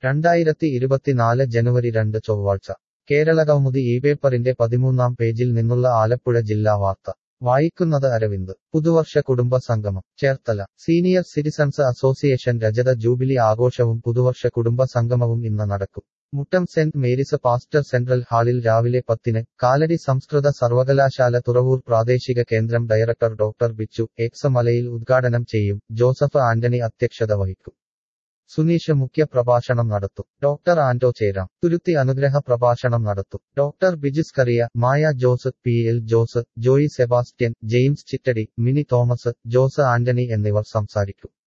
രണ്ടായിരത്തി ഇരുപത്തിനാല് ജനുവരി രണ്ട് ചൊവ്വാഴ്ച കേരളകൗമുദി ഈ പേപ്പറിന്റെ പതിമൂന്നാം പേജിൽ നിന്നുള്ള ആലപ്പുഴ ജില്ലാ വാർത്ത വായിക്കുന്നത് അരവിന്ദ് പുതുവർഷ കുടുംബ സംഗമം ചേർത്തല സീനിയർ സിറ്റിസൺസ് അസോസിയേഷൻ രജത ജൂബിലി ആഘോഷവും പുതുവർഷ കുടുംബ സംഗമവും ഇന്ന് നടക്കും Muttom saint Mary's pastor central ഹാളിൽ രാവിലെ പത്തിന് കാലടി സംസ്കൃത സർവകലാശാല തുറവൂർ പ്രാദേശിക കേന്ദ്രം ഡയറക്ടർ ഡോക്ടർ ബിച്ചു എക്സ് മലയിൽ ഉദ്ഘാടനം ചെയ്യും ജോസഫ് ആന്റണി അധ്യക്ഷത വഹിക്കും സുനീഷ് മുഖ്യ പ്രഭാഷണം നടത്തും ഡോക്ടർ ആന്റോ ചേരാം തുരുത്തി അനുഗ്രഹ പ്രഭാഷണം നടത്തും doctor Bijis Kariya Maya Jose P L Jose Joy Sebastian James Chittadi Mini Thomas Jose Antony എന്നിവർ സംസാരിക്കും